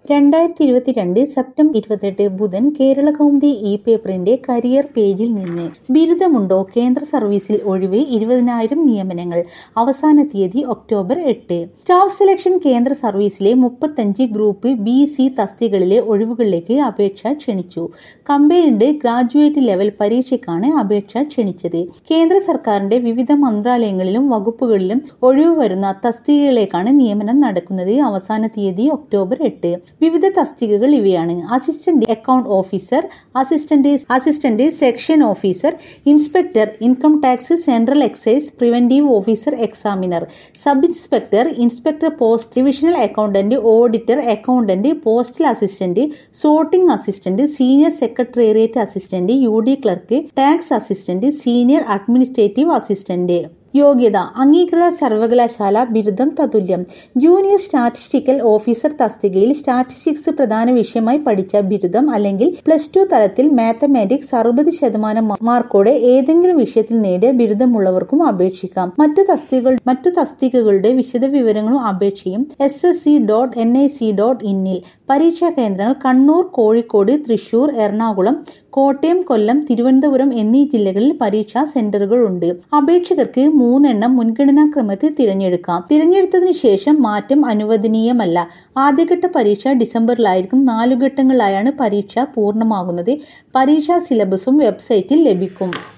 രണ്ടായിരത്തി ഇരുപത്തിരണ്ട് സെപ്റ്റംബർ ഇരുപത്തെട്ട് ബുധൻ കേരള കൗമുദി ഇ പേപ്പറിന്റെ കരിയർ പേജിൽ നിന്ന് ബിരുദമുണ്ടോ കേന്ദ്ര സർവീസിൽ ഒഴിവ് ഇരുപതിനായിരം നിയമനങ്ങൾ അവസാന തീയതി ഒക്ടോബർ എട്ട് സ്റ്റാഫ് സെലക്ഷൻ കേന്ദ്ര സർവീസിലെ മുപ്പത്തഞ്ച് ഗ്രൂപ്പ് ബി സി തസ്തികളിലെ ഒഴിവുകളിലേക്ക് അപേക്ഷ ക്ഷണിച്ചു കമ്പൈൻഡ് ഗ്രാജുവേറ്റ് ലെവൽ പരീക്ഷയ്ക്കാണ് അപേക്ഷ ക്ഷണിച്ചത് കേന്ദ്ര സർക്കാരിന്റെ വിവിധ മന്ത്രാലയങ്ങളിലും വകുപ്പുകളിലും ഒഴിവ് വരുന്ന തസ്തികകളിലേക്കാണ് നിയമനം നടക്കുന്നത് അവസാന തീയതി ഒക്ടോബർ എട്ട് വിവിധ തസ്തികകൾ ഇവയാണ് assistant account officer assistant assistant section officer inspector income tax central excise preventive officer examiner sub inspector inspector post divisional accountant auditor accountant postal assistant sorting assistant senior secretariat assistant U D clerk tax assistant senior administrative assistant യോഗ്യത അംഗീകൃത സർവകലാശാല ബിരുദം തതുല്യം junior statistical officer തസ്തികയിൽ statistics പ്രധാന വിഷയമായി പഠിച്ച ബിരുദം അല്ലെങ്കിൽ പ്ലസ് ടു തലത്തിൽ മാത്തമാറ്റിക്സ് അറുപത് ശതമാനം മാർക്കോടെ ഏതെങ്കിലും വിഷയത്തിൽ നേടിയ ബിരുദമുള്ളവർക്കും അപേക്ഷിക്കാം മറ്റു തസ്തികകൾ മറ്റു തസ്തികകളുടെ വിശദ വിവരങ്ങളും അപേക്ഷയും S S C dot N I C dot ഇന്നിൽ പരീക്ഷാ കേന്ദ്രങ്ങൾ കണ്ണൂർ കോഴിക്കോട് തൃശൂർ എറണാകുളം കോട്ടയം കൊല്ലം തിരുവനന്തപുരം എന്നീ ജില്ലകളിൽ പരീക്ഷാ സെന്ററുകൾ ഉണ്ട് അപേക്ഷകർക്ക് മൂന്നെണ്ണം മുൻഗണനാ ക്രമത്തിൽ തിരഞ്ഞെടുക്കാം തിരഞ്ഞെടുത്തതിനു ശേഷം മാറ്റം അനുവദനീയമല്ല ആദ്യഘട്ട പരീക്ഷ ഡിസംബറിലായിരിക്കും നാലു ഘട്ടങ്ങളിലായാണ് പരീക്ഷ പൂർണ്ണമാകുന്നത് പരീക്ഷാ സിലബസും വെബ്സൈറ്റിൽ ലഭിക്കും